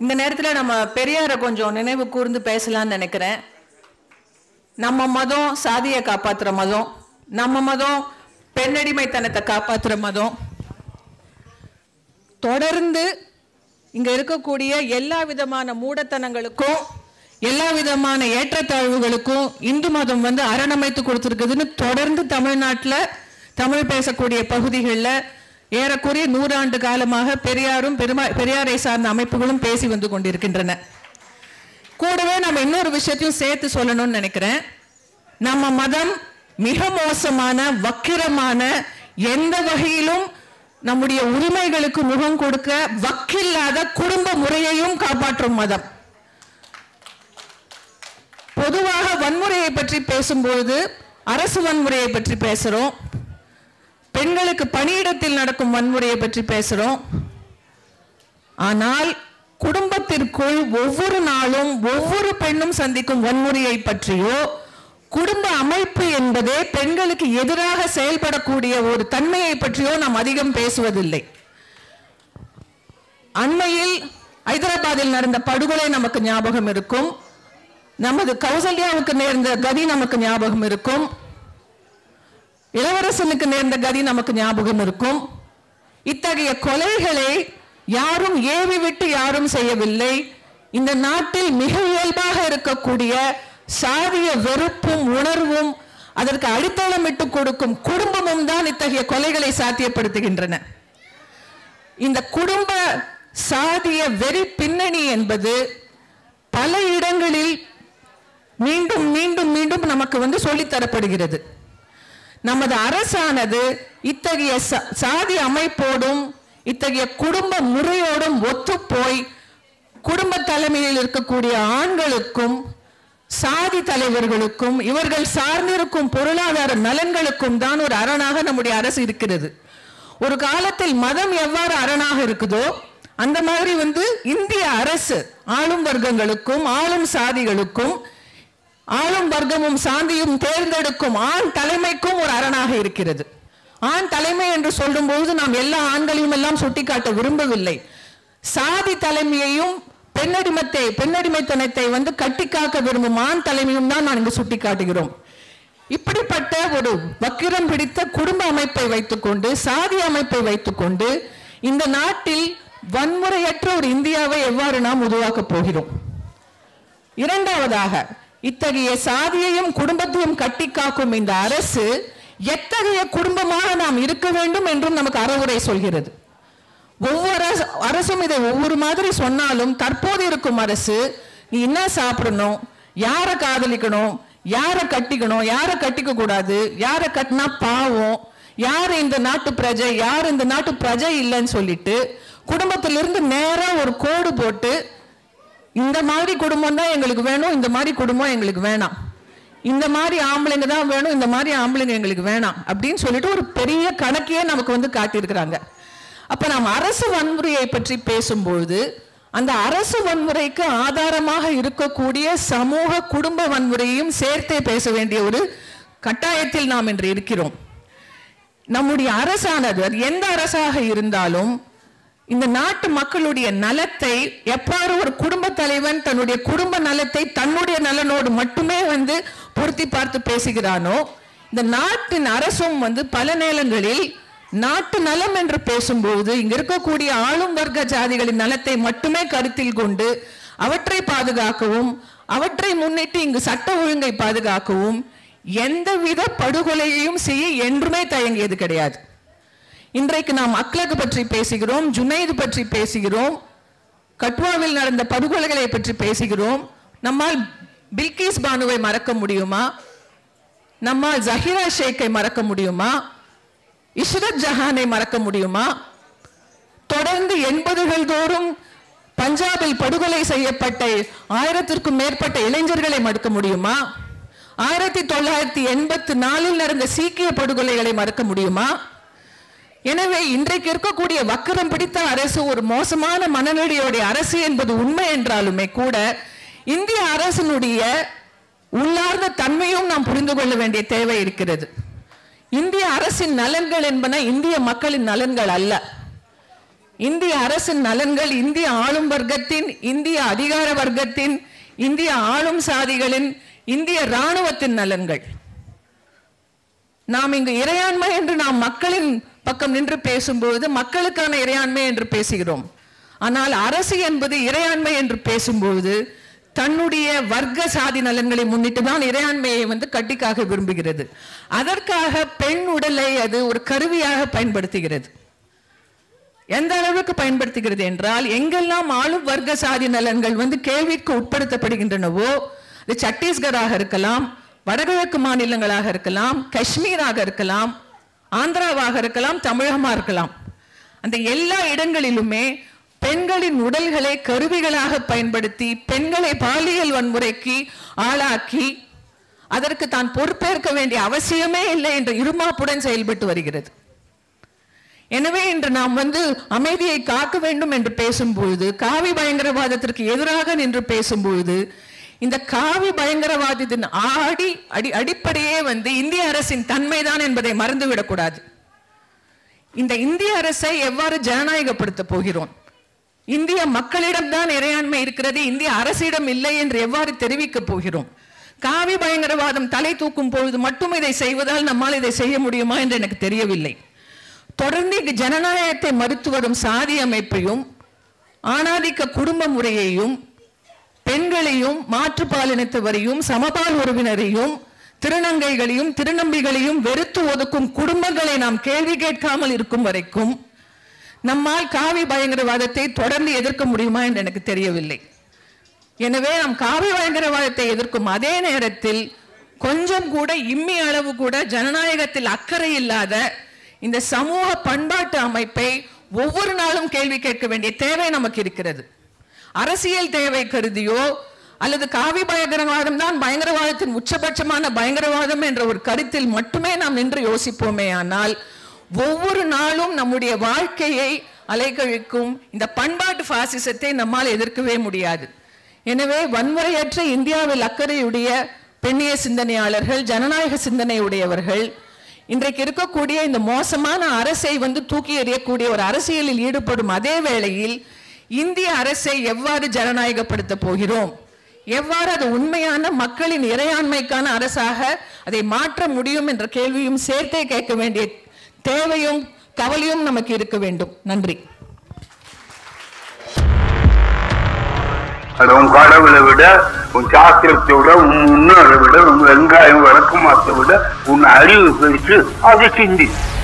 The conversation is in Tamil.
இந்த நேரத்தில் நம்ம பெரியாரை கொஞ்சம் நினைவு கூர்ந்து பேசலாம்னு நினைக்கிறேன் நம்ம மதம் சாதியை காப்பாத்துற மதம் நம்ம மதம் பெண்ணடிமைத்தனத்தை காப்பாத்துற மதம் தொடர்ந்து இங்க இருக்கக்கூடிய எல்லா விதமான மூடத்தனங்களுக்கும் எல்லா விதமான ஏற்றத்தாழ்வுகளுக்கும் இந்து மதம் வந்து அரணமைத்து கொடுத்துருக்குதுன்னு தொடர்ந்து தமிழ்நாட்டில் தமிழ் பேசக்கூடிய பகுதிகளில் ஏறக்குறைய நூறாண்டு காலமாக பெரியாரும் பெருமா பெரியாரை சார்ந்த அமைப்புகளும் பேசி வந்து கொண்டிருக்கின்றன கூடவே நம்ம இன்னொரு விஷயத்தையும் சேர்த்து சொல்லணும்னு நினைக்கிறேன் நம்ம மதம் மிக மோசமான வக்கிரமான எந்த வகையிலும் நம்முடைய உரிமைகளுக்கு முகம் கொடுக்க வக்கில்லாத குடும்ப முறையையும் காப்பாற்றும் மதம் பொதுவாக வன்முறையை பற்றி பேசும்பொழுது அரசு வன்முறையை பற்றி பேசுறோம் பெண்களுக்கு பணியிடத்தில் நடக்கும் வன்முறையை பற்றி பேசுறோம் ஆனால் குடும்பத்திற்குள் ஒவ்வொரு நாளும் ஒவ்வொரு பெண்ணும் சந்திக்கும் வன்முறையை பற்றியோ குடும்ப அமைப்பு என்பதே பெண்களுக்கு எதிராக செயல்படக்கூடிய ஒரு தன்மையை பற்றியோ நாம் அதிகம் பேசுவதில்லை அண்மையில் ஹைதராபாத்தில் நடந்த படுகொலை நமக்கு ஞாபகம் இருக்கும் நமது கௌசல்யாவுக்கு நேர்ந்த கதி நமக்கு ஞாபகம் இருக்கும் இளவரசனுக்கு நேர்ந்த கதி நமக்கு ஞாபகம் இருக்கும் இத்தகைய கொலைகளை யாரும் ஏவி விட்டு யாரும் செய்யவில்லை இந்த நாட்டில் மிக இயல்பாக இருக்கக்கூடிய சாதிய வெறுப்பும் உணர்வும் அதற்கு அடித்தளமிட்டு கொடுக்கும் குடும்பமும் தான் இத்தகைய கொலைகளை சாத்தியப்படுத்துகின்றன இந்த குடும்ப சாதிய வெறி பின்னணி என்பது பல இடங்களில் மீண்டும் மீண்டும் மீண்டும் நமக்கு வந்து சொல்லித்தரப்படுகிறது நமது அரசானது இத்தகைய ச- சாதி அமைப்போடும் இத்தகைய குடும்ப முறையோடும் ஒத்துப்போய் குடும்ப தலைமையில் இருக்கக்கூடிய ஆண்களுக்கும் சாதி தலைவர்களுக்கும் இவர்கள் சார்ந்திருக்கும் பொருளாதார நலன்களுக்கும் தான் ஒரு அரணாக நம்முடைய அரசு இருக்கிறது ஒரு காலத்தில் மதம் எவ்வாறு அரணாக இருக்குதோ அந்த மாதிரி வந்து இந்திய அரசு ஆளும் வர்க்கங்களுக்கும் ஆளும் சாதிகளுக்கும் ஆளும் வர்க்கமும் சாந்தியும் தேர்ந்தெடுக்கும் ஆண் தலைமைக்கும் ஒரு அரணாக இருக்கிறது ஆண் தலைமை என்று சொல்லும்போது நாம் எல்லா ஆண்களையும் எல்லாம் சுட்டிக்காட்ட விரும்பவில்லை சாதி தலைமையையும் பெண்ணடிமத்தை பெண்ணடிமைத்தனத்தை வந்து கட்டிக்காக்க விரும்பும் ஆண் தலைமையும் தான் நான் இங்கு சுட்டிக்காட்டுகிறோம் இப்படிப்பட்ட ஒரு வக்கிரம் பிடித்த குடும்ப அமைப்பை வைத்துக்கொண்டு சாதி அமைப்பை வைத்துக்கொண்டு இந்த நாட்டில் வன்முறையற்ற ஒரு இந்தியாவை எவ்வாறு நாம் உருவாக்கப் போகிறோம் இரண்டாவதாக இத்தகைய சாதியையும் குடும்பத்தையும் கட்டி காக்கும் இந்த அரசு எத்தகைய குடும்பமாக நாம் இருக்க வேண்டும் என்றும் நமக்கு அறவுரை சொல்கிறது ஒவ்வொரு அரசு- அரசும் இதை ஒவ்வொரு மாதிரி சொன்னாலும் தற்போது இருக்கும் அரசு நீ என்ன சாப்பிடணும் யாரை காதலிக்கணும் யாரை கட்டிக்கணும் யாரை கட்டிக்க கூடாது யாரை கட்டினா பாவம் யார் இந்த நாட்டு பிரஜை யார் இந்த நாட்டு பிரஜை இல்லைன்னு சொல்லிட்டு குடும்பத்திலிருந்து நேரா ஒரு கோடு போட்டு இந்த மாதிரி குடும்பம் தான் எங்களுக்கு வேணும் இந்த மாதிரி குடும்பம் எங்களுக்கு வேணாம் இந்த மாதிரி ஆம்பளைங்க தான் வேணும் இந்த மாதிரி ஆம்பளைங்க எங்களுக்கு வேணாம் அப்படின்னு சொல்லிட்டு ஒரு பெரிய கணக்கையே நமக்கு வந்து காட்டியிருக்கிறாங்க அப்ப நாம் அரசு வன்முறையை பற்றி பேசும்பொழுது அந்த அரசு வன்முறைக்கு ஆதாரமாக இருக்கக்கூடிய சமூக குடும்ப வன்முறையையும் சேர்த்தே பேச வேண்டிய ஒரு கட்டாயத்தில் நாம் இன்று இருக்கிறோம் நம்முடைய அரசானது அது எந்த அரசாக இருந்தாலும் இந்த நாட்டு மக்களுடைய நலத்தை எவ்வாறு ஒரு குடும்ப தலைவன் தன்னுடைய குடும்ப நலத்தை தன்னுடைய நலனோடு மட்டுமே வந்து பொருத்தி பார்த்து பேசுகிறானோ இந்த நாட்டின் அரசும் வந்து பல நேரங்களில் நாட்டு நலம் என்று பேசும்போது இங்க இருக்கக்கூடிய ஆளும் வர்க்க ஜாதிகளின் நலத்தை மட்டுமே கருத்தில் கொண்டு அவற்றை பாதுகாக்கவும் அவற்றை முன்னிட்டு இங்கு சட்ட ஒழுங்கை பாதுகாக்கவும் எந்தவித படுகொலையையும் செய்ய என்றுமே தயங்கியது கிடையாது இன்றைக்கு நாம் அக்லக் பற்றி பேசுகிறோம் ஜுனைது பற்றி பேசுகிறோம் கட்வாவில் நடந்த படுகொலைகளை பற்றி பேசுகிறோம் நம்மால் பில்கிஸ் பானுவை மறக்க முடியுமா நம்மால் ஜஹீரா ஷேக்கை மறக்க முடியுமா இஷ்ரத் ஜஹானை மறக்க முடியுமா தொடர்ந்து எண்பதுகள் தோறும் பஞ்சாபில் படுகொலை செய்யப்பட்ட ஆயிரத்திற்கும் மேற்பட்ட இளைஞர்களை மறுக்க முடியுமா ஆயிரத்தி தொள்ளாயிரத்தி எண்பத்தி நாலில் நடந்த சீக்கிய படுகொலைகளை மறக்க முடியுமா எனவே இன்றைக்கு இருக்கக்கூடிய வக்கரம் பிடித்த அரசு ஒரு மோசமான மனநிலையோடைய அரசு என்பது உண்மை என்றாலுமே கூட இந்திய அரசினுடைய உள்ளார்ந்த தன்மையும் நாம் புரிந்து கொள்ள வேண்டிய தேவை இருக்கிறது இந்திய அரசின் நலன்கள் என்பன இந்திய மக்களின் நலன்கள் அல்ல இந்திய அரசின் நலன்கள் இந்திய ஆளும் வர்க்கத்தின் இந்திய அதிகார வர்க்கத்தின் இந்திய ஆளும் சாதிகளின் இந்திய ராணுவத்தின் நலன்கள் நாம் இங்கு இறையாண்மை என்று நாம் மக்களின் பக்கம் நின்று பேசும்போது மக்களுக்கான இறையாண்மை என்று பேசுகிறோம் ஆனால் அரசு என்பது இறையாண்மை என்று பேசும்போது தன்னுடைய வர்க்க சாதி நலன்களை முன்னிட்டு தான் இறையாண்மையை வந்து கட்டிக்காக விரும்புகிறது அதற்காக பெண் உடலை அது ஒரு கருவியாக பயன்படுத்துகிறது எந்த அளவுக்கு பயன்படுத்துகிறது என்றால் எங்கெல்லாம் ஆளும் வர்க்க சாதி நலன்கள் வந்து கேள்விக்கு உட்படுத்தப்படுகின்றனவோ அது சத்தீஸ்கராக இருக்கலாம் வடகிழக்கு மாநிலங்களாக இருக்கலாம் காஷ்மீராக இருக்கலாம் ஆந்திராவாக இருக்கலாம் தமிழகமா இருக்கலாம் அந்த எல்லா இடங்களிலுமே பெண்களின் உடல்களை கருவிகளாக பயன்படுத்தி பெண்களை பாலியல் வன்முறைக்கு ஆளாக்கி அதற்கு தான் பொறுப்பேற்க வேண்டிய அவசியமே இல்லை என்ற இருமாப்புடன் செயல்பட்டு வருகிறது எனவே இன்று நாம் வந்து அமைதியை காக்க வேண்டும் என்று பேசும்பொழுது காவி பயங்கரவாதத்திற்கு எதிராக நின்று பேசும்பொழுது இந்த காவி பயங்கரவாதத்தின் ஆடி அடி அடிப்படையே வந்து இந்திய அரசின் தன்மைதான் என்பதை மறந்துவிடக்கூடாது இந்த இந்திய அரசை எவ்வாறு ஜனநாயகப்படுத்த போகிறோம் இந்திய மக்களிடம்தான் இறையாண்மை இருக்கிறது இந்திய அரசிடம் இல்லை என்று எவ்வாறு தெரிவிக்க போகிறோம் காவி பயங்கரவாதம் தலை தூக்கும் பொழுது மட்டும் இதை செய்வதால் நம்மால் இதை செய்ய முடியுமா என்று எனக்கு தெரியவில்லை தொடர்ந்து இங்கு ஜனநாயகத்தை மறுத்து வரும் சாதி அமைப்பையும் ஆணாதிக்க குடும்ப முறையையும் பெண்களையும் மாற்றுப்பாலினத்தவரையும் சமபால் உறவினரையும் திருநங்கைகளையும் திருநம்பிகளையும் வெறுத்து ஒதுக்கும் குடும்பங்களை நாம் கேள்வி கேட்காமல் இருக்கும் வரைக்கும் நம்மால் காவி பயங்கரவாதத்தை தொடர்ந்து எதிர்க்க முடியுமா என்று எனக்கு தெரியவில்லை எனவே நாம் காவி பயங்கரவாதத்தை எதிர்க்கும் அதே நேரத்தில் கொஞ்சம் கூட இம்மி அளவு கூட ஜனநாயகத்தில் அக்கறை இல்லாத இந்த சமூக பண்பாட்டு அமைப்பை ஒவ்வொரு நாளும் கேள்வி கேட்க வேண்டிய தேவை நமக்கு இருக்கிறது அரசியல் தேவை கருதியோ அல்லது காவி பயங்கரவாதம் தான் பயங்கரவாதத்தின் உச்சபட்சமான பயங்கரவாதம் என்ற ஒரு கருத்தில் மட்டுமே நாம் நின்று யோசிப்போமே ஆனால் ஒவ்வொரு நாளும் நம்முடைய வாழ்க்கையை அலைக்கழிக்கும் இந்த பண்பாட்டு பாசிசத்தை நம்மால் எதிர்க்கவே முடியாது எனவே வன்முறையற்ற இந்தியாவில் அக்கறையுடைய பெண்ணிய சிந்தனையாளர்கள் ஜனநாயக சிந்தனை உடையவர்கள் இன்றைக்கு இருக்கக்கூடிய இந்த மோசமான அரசை வந்து தூக்கி எறியக்கூடிய ஒரு அரசியலில் ஈடுபடும் அதே வேளையில் இந்திய அரசை எவ்வாறு ஜனநாயகப்படுத்த போகிறோம் எவ்வாறு அது உண்மையான மக்களின் இறையாண்மைக்கான அரசாக அதை மாற்ற முடியும் என்ற கேள்வியும் சேர்த்தே கேட்க வேண்டிய தேவையும் கவலையும் நமக்கு இருக்க வேண்டும் நன்றி அது உன் கடவுளை விட உன் சாஸ்திரத்தை விட உன் முன்னோரை விட உன் வெங்காயம் விளக்கமாத்தை விட உன் அறிவு பெருசு அதை சிந்தி